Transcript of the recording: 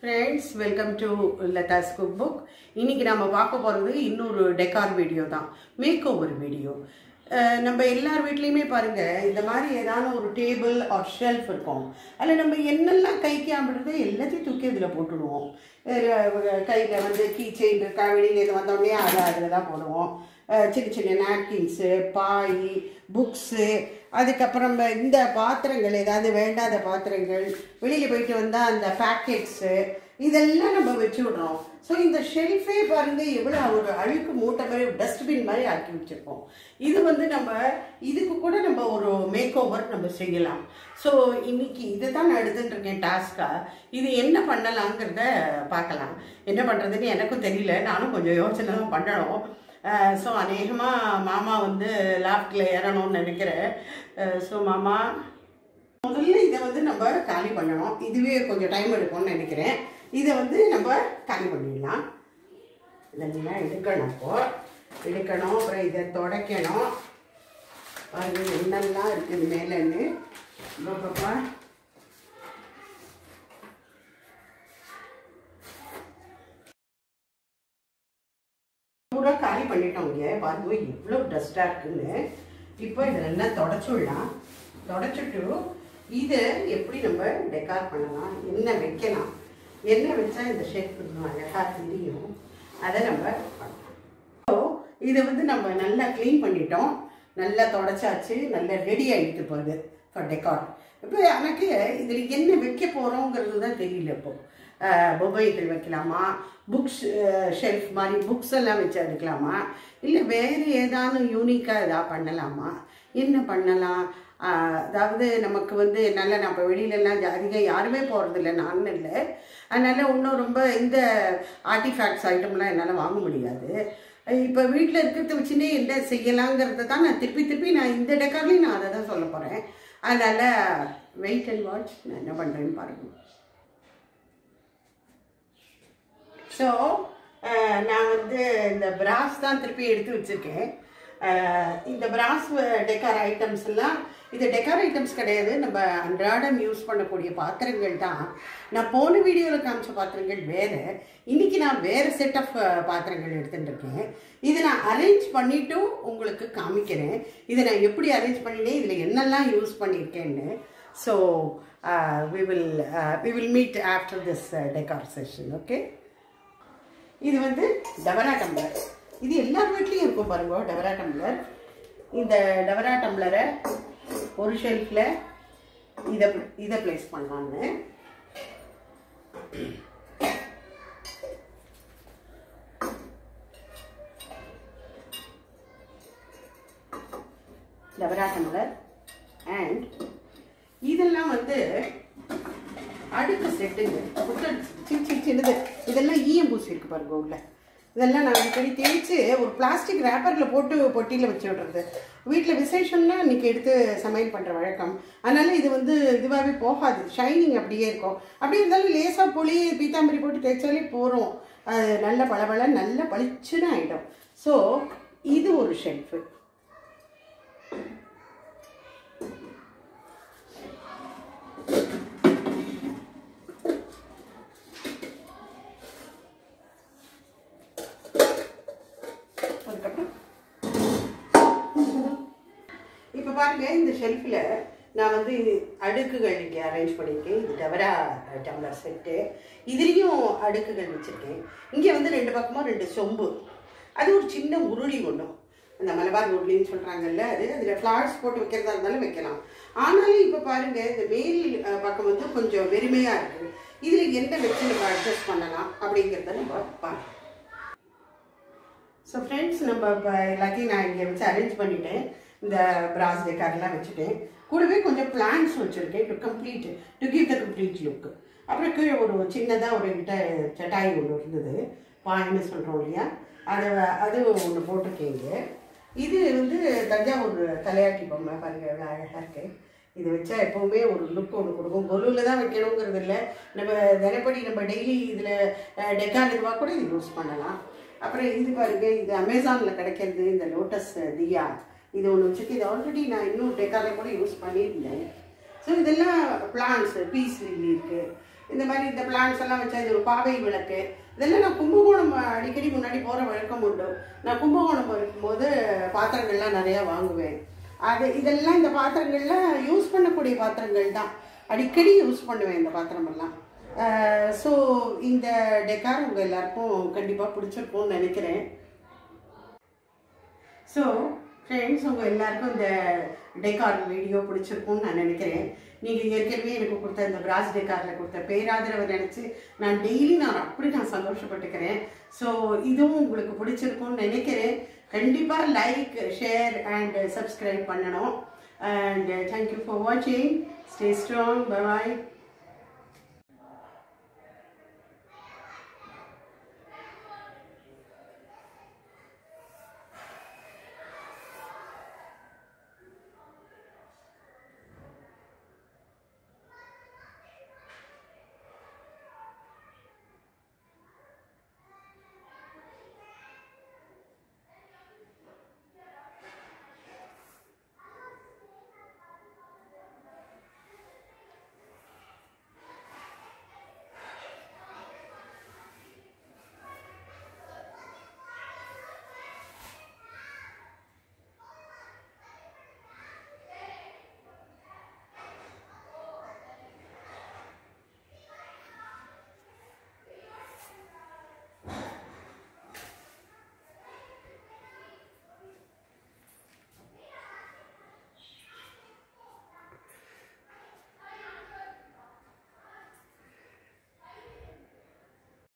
friends welcome to Latha's cook book இன்னைக்கு நம்ம பார்க்க போகிறது இன்னொரு டெக்கார் வீடியோ தான் மேக் ஓவர் வீடியோ நம்ம எல்லார் வீட்லேயுமே பாருங்கள் இந்த மாதிரி ஏதாவது ஒரு டேபிள் ஆர் ஷெல்ஃப் இருக்கும் அதில் நம்ம என்னெல்லாம் கைக்கு ஆம்பிடுறதோ எல்லாத்தையும் தூக்கி இதில் போட்டுடுவோம் கையில் வந்து கீ செயின் இருக்கா வெளியில் வந்தோடனே அதை அதில் தான் போடுவோம் அஹ் சின்ன சின்ன நாப்கின்ஸு பாய் புக்ஸு அதுக்கப்புறம் இந்த பாத்திரங்கள் ஏதாவது வேண்டாத பாத்திரங்கள் வெளியில் போயிட்டு வந்தால் அந்த பேக்கெட்ஸு இதெல்லாம் நம்ம வச்சு விடுறோம் ஸோ இந்த ஷெல்ஃபே பாருங்க எவ்வளோ ஒரு அழுக்கு மூட்டை மாதிரி டஸ்ட்பின் மாதிரி ஆக்கி வச்சுருக்கோம் இது வந்து நம்ம இதுக்கு கூட நம்ம ஒரு மேக் ஓவர் நம்ம செய்யலாம் ஸோ இன்னைக்கு இதை தான் நான் எடுத்துட்டு இருக்கேன் டாஸ்க்காக இது என்ன பண்ணலாங்கிறத பார்க்கலாம் என்ன பண்ணுறதுன்னு எனக்கும் தெரியல நானும் கொஞ்சம் யோசனை தான் பண்ணணும் ஸோ அநேகமாக மாமா வந்து லாஃப்டில் ஏறணும்னு நினைக்கிறேன் ஸோ மாமா முதல்ல இதை வந்து நம்ம காலி பண்ணணும் இதுவே கொஞ்சம் டைம் எடுக்கும்னு நினைக்கிறேன் இதை வந்து நம்ம காலி பண்ணிடலாம் இதெல்லாம் எடுக்கணும் இப்போ எடுக்கணும் அப்புறம் இதை துடைக்கணும் அது என்னெல்லாம் இருக்குது மேலேன்னு பாப்பா பூரா காலி பண்ணிட்டோம் இங்கே பாருங்க எவ்வளோ டஸ்ட்டாக இருக்குன்னு இப்போ இதெல்லாம் தொடச்சுடலாம் தொடச்சிட்டு இதை எப்படி நம்ம டெக்கார் பண்ணலாம் என்ன வைக்கலாம் என்ன வச்சா இந்த ஷேப் இன்னும் அழகாக தெரியும் அதை நம்ம பண்ணலாம் ஸோ இதை வந்து நம்ம நல்லா க்ளீன் பண்ணிட்டோம் நல்லா தொடச்சாச்சு நல்லா ரெடி ஆகிட்டு போகுது ஃபார் டெக்கார் இப்போ எனக்கு இதில் என்ன வைக்க போகிறோங்கிறது தான் தெரியல இப்போ மொபைல்கள் வைக்கலாமா புக்ஸ் ஷெல்ஃப் மாதிரி புக்ஸ் எல்லாம் வச்சு எடுக்கலாமா இல்லை வேறு ஏதாவது யூனிக்காக எதாவது பண்ணலாமா என்ன பண்ணலாம் அதாவது நமக்கு வந்து என்னால் நம்ம வெளியிலலாம் அதிகம் யாருமே போகிறதில்ல நானும் இல்லை அதனால் இன்னும் ரொம்ப இந்த ஆர்டிஃபேக்ட்ஸ் ஐட்டம்லாம் என்னால் வாங்க முடியாது இப்போ வீட்டில் இருக்கிறத வச்சுன்னே என்ன செய்யலாங்கிறத தான் நான் திருப்பி திருப்பி நான் இந்த டெக்கார்லேயும் நான் அதை தான் சொல்ல போகிறேன் அதனால் வெயிட் அண்ட் வாட்ச் நான் என்ன பண்ணுறேன்னு பாருங்கள் ஸோ நான் வந்து இந்த பிராஸ் தான் திருப்பி எடுத்து வச்சுருக்கேன் இந்த பிராஸ் டெக்கார் ஐட்டம்ஸ் எல்லாம் இது டெக்கார் ஐட்டம்ஸ் கிடையாது நம்ம அன்றாடம் யூஸ் பண்ணக்கூடிய பாத்திரங்கள் தான் நான் போன வீடியோவில் காமிச்ச பாத்திரங்கள் வேறு இன்றைக்கி நான் வேறு செட் ஆஃப் பாத்திரங்கள் எடுத்துகிட்டு இருக்கேன் இதை நான் அரேஞ்ச் பண்ணிவிட்டு உங்களுக்கு காமிக்கிறேன் இதை நான் எப்படி அரேஞ்ச் பண்ணினேன் இதில் என்னெல்லாம் யூஸ் பண்ணியிருக்கேன்னு so we will we will meet after this decor session okay இது வந்து டவரா டம்ளர் இது எல்லார் வீட்லேயும் இருக்கும் பாருங்க டவரா டம்ளர் இந்த டவரா டம்ளரை ஒரு ஷெல்ஃபில் இதை இதை ப்ளேஸ் பண்ணலான்னு டவரா டம்ளர் அண்ட் இதெல்லாம் வந்து அடுக்கு செட்டுங்க புத்தல் சின்ன சின்னது இதெல்லாம் ஈயம் பூசி இருக்கு பாருங்க உள்ள இதெல்லாம் நான் அடிக்கடி தேய்ச்சி ஒரு பிளாஸ்டிக் ரேப்பரில் போட்டு பொட்டியில் வச்சு விடுறது வீட்டில் விசேஷம்னா இன்றைக்கி எடுத்து சமையல் பண்ணுற வழக்கம் அதனால் இது வந்து இதுவாகவே போகாது ஷைனிங் அப்படியே இருக்கும் அப்படி இருந்தாலும் லேசாக புளி பீத்தாம்பரி போட்டு தேய்ச்சாலே போகிறோம் அது நல்ல பளபள நல்ல பளிச்சுன்னு ஆகிடும் ஸோ இது ஒரு ஷெல்ஃபு இப்போ பாருங்க இந்த ஷெல்ஃபில் நான் வந்து அடுக்குகள் இங்கே அரேஞ்ச் பண்ணியிருக்கேன் இது டவரா டம்ளர் செட்டு இதுலேயும் அடுக்குகள் வச்சுருக்கேன் இங்கே வந்து ரெண்டு பக்கமும் ரெண்டு சொம்பு அது ஒரு சின்ன உருளி ஒன்றும் அந்த மலபார் உருளின்னு சொல்கிறாங்கல்ல அது அதில் ஃப்ளார்ஸ் போட்டு வைக்கிறதா இருந்தாலும் வைக்கலாம் ஆனாலும் இப்போ பாருங்கள் இந்த மேல் பக்கம் வந்து கொஞ்சம் வெறுமையாக இருக்குது இதில் என்ன வச்சு நம்ம அட்ஜஸ்ட் பண்ணலாம் அப்படிங்கிறத நம்ம பார்க்கலாம் ஸோ ஃப்ரெண்ட்ஸ் நம்ம இப்போ எல்லாத்தையும் நான் இங்கே வச்சு அரேஞ்ச் பண்ணிட்டேன் இந்த பிராஸ் டெக்கார்லாம் வச்சுட்டேன் கூடவே கொஞ்சம் பிளான்ஸ் வச்சுருக்கேன் to complete to give the complete look அப்புறம் கீழே ஒரு சின்னதாக ஒரு கிட்ட சட்டாய் ஒன்று இருந்தது பாயின்னு சொல்கிறோம் இல்லையா அதை அது ஒன்று போட்டிருக்கீங்க இது வந்து தஞ்சாவூர் தலையாட்டி பொம்மை பாருங்க எவ்வளோ அழகாக இருக்குது இது வச்சா எப்போவுமே ஒரு லுக் ஒன்று கொடுக்கும் கொலுவில் தான் வைக்கணுங்கிறது இல்லை நம்ம தினப்படி நம்ம டெய்லி இதில் டெக்கார் இதுவாக கூட இது யூஸ் பண்ணலாம் அப்புறம் இது பாருங்க இது அமேசானில் கிடைக்கிறது இந்த லோட்டஸ் தியா இது ஒன்று வச்சுருக்கு இது ஆல்ரெடி நான் இன்னும் டெக்காரில் கூட யூஸ் பண்ணியிருந்தேன் ஸோ இதெல்லாம் பிளான்ஸ் பீஸ் லில்லி இருக்குது இந்த மாதிரி இந்த பிளான்ஸ் எல்லாம் வச்சா இது ஒரு பாவை விளக்கு இதெல்லாம் நான் கும்பகோணம் அடிக்கடி முன்னாடி போகிற வழக்கம் உண்டு நான் கும்பகோணம் இருக்கும்போது பாத்திரங்கள்லாம் நிறையா வாங்குவேன் அது இதெல்லாம் இந்த பாத்திரங்கள்லாம் யூஸ் பண்ணக்கூடிய பாத்திரங்கள் தான் அடிக்கடி யூஸ் பண்ணுவேன் இந்த பாத்திரமெல்லாம் ஸோ இந்த டெக்கார் உங்கள் எல்லாருக்கும் கண்டிப்பாக பிடிச்சிருக்கும்னு நினைக்கிறேன் ஸோ ஃப்ரெண்ட்ஸ் உங்கள் எல்லாருக்கும் இந்த டெக்கார் வீடியோ பிடிச்சிருக்கும்னு நான் நினைக்கிறேன் நீங்கள் ஏற்கனவே எனக்கு கொடுத்த இந்த பிராஸ் டெக்காரில் கொடுத்த பேராதரவை நினச்சி நான் டெய்லி நான் அப்படி நான் சந்தோஷப்பட்டுக்கிறேன் ஸோ இதுவும் உங்களுக்கு பிடிச்சிருக்கும்னு நினைக்கிறேன் கண்டிப்பாக லைக் ஷேர் அண்ட் சப்ஸ்கிரைப் பண்ணணும் அண்ட் தேங்க்யூ ஃபார் வாட்சிங் ஸ்டே ஸ்ட்ராங் பாய்